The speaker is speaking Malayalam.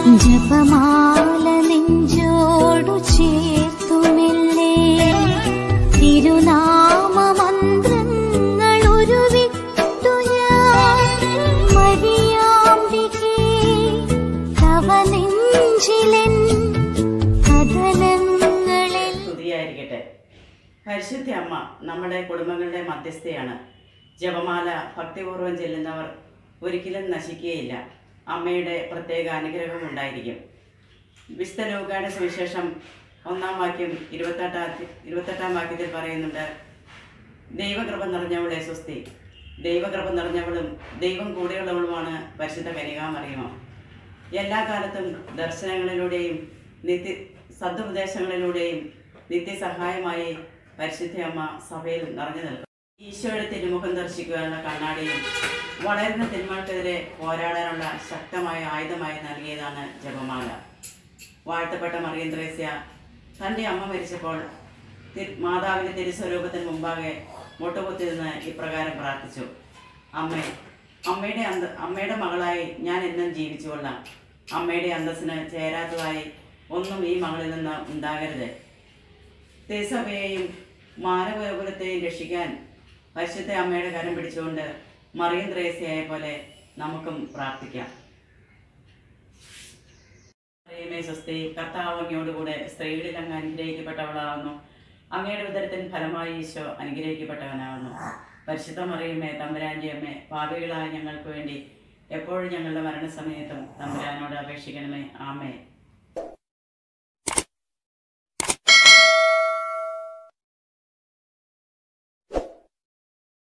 ജപമാല നെഞ്ചോടു ചേർത്തുമില്ലേ തിരുനാമ മന്ത്രങ്ങൾ ഉരുവിട്ടു ഞാൻ മരിയാമ്പികേ തവ നെഞ്ചിലെൻ കഥനങ്ങളിൽ സ്തുതിയായിരിക്കട്ടെ പരിശുദ്ധ അമ്മ നമ്മുടെ കുടുംബങ്ങളുടെ മധ്യസ്ഥയാണ് ജപമാല ഭക്തിപൂർവ്വം ചെല്ലുന്നവർ ഒരിക്കലും നശിക്കുകയില്ല അമ്മയുടെ പ്രത്യേക അനുഗ്രഹം ഉണ്ടായിരിക്കും വിശുദ്ധ ലോകായുടെ സുവിശേഷം ഒന്നാം വാക്യം ഇരുപത്തെട്ടാം ഇരുപത്തെട്ടാം വാക്യത്തിൽ പറയുന്നുണ്ട് ദൈവകൃപ നിറഞ്ഞവളെ സ്വസ്തി ദൈവകൃപ നിറഞ്ഞവളും ദൈവം കൂടെയുള്ളവളുമാണ് പരിശുദ്ധ കനികാമറിയമോ എല്ലാ കാലത്തും ദർശനങ്ങളിലൂടെയും നിത്യ സദ്ഉപദേശങ്ങളിലൂടെയും നിത്യസഹായമായി പരിശുദ്ധ അമ്മ സഭയിൽ നിറഞ്ഞു നിൽക്കും ഈശോയുടെ തിരുമുഖം ദർശിക്കുവാനുള്ള കണ്ണാടിയും വളരുന്ന തിന്മകൾക്കെതിരെ പോരാടാനുള്ള ശക്തമായ ആയുധമായി നൽകിയതാണ് ജപമാല വാഴ്ത്തപ്പെട്ട മറിയം ത്രേസ്യ തൻ്റെ അമ്മ മരിച്ചപ്പോൾ തി- മാതാവിൻ്റെ തിരുസ്വരൂപത്തിന് മുമ്പാകെ മുട്ടുകുത്തി നിന്ന് ഇപ്രകാരം പ്രാർത്ഥിച്ചു അമ്മേ അമ്മയുടെ അന്ത അമ്മയുടെ മകളായി ഞാൻ എന്നും ജീവിച്ചുകൊള്ളാം അമ്മയുടെ അന്തസ്സിന് ചേരാത്തതായി ഒന്നും ഈ മകളിൽ നിന്ന് ഉണ്ടാകരുത് തിരുസഭയെയും മാനവകുലത്തെയും രക്ഷിക്കാൻ പരിശുദ്ധ അമ്മയുടെ കരം പിടിച്ചുകൊണ്ട് മറിയം ത്രേസ്യയെ പോലെ നമുക്കും പ്രാർത്ഥിക്കാം മറിയമേ സ്വസ്തി കർത്താവ് അങ്ങയോടുകൂടെ സ്ത്രീകളിൽ അങ്ങ് അനുഗ്രഹിക്കപ്പെട്ടവളാകുന്നു അങ്ങയുടെ ഉദരത്തിൻ ഫലമായി ഈശോ അനുഗ്രഹിക്കപ്പെട്ടവനാകുന്നു പരിശുദ്ധ മറിയമേ തമ്പുരാൻ്റെ അമ്മേ പാപികളായ ഞങ്ങൾക്ക് വേണ്ടി എപ്പോഴും ഞങ്ങളുടെ മരണസമയത്തും തമ്പുരാനോട് അപേക്ഷിക്കണമേ ആമേ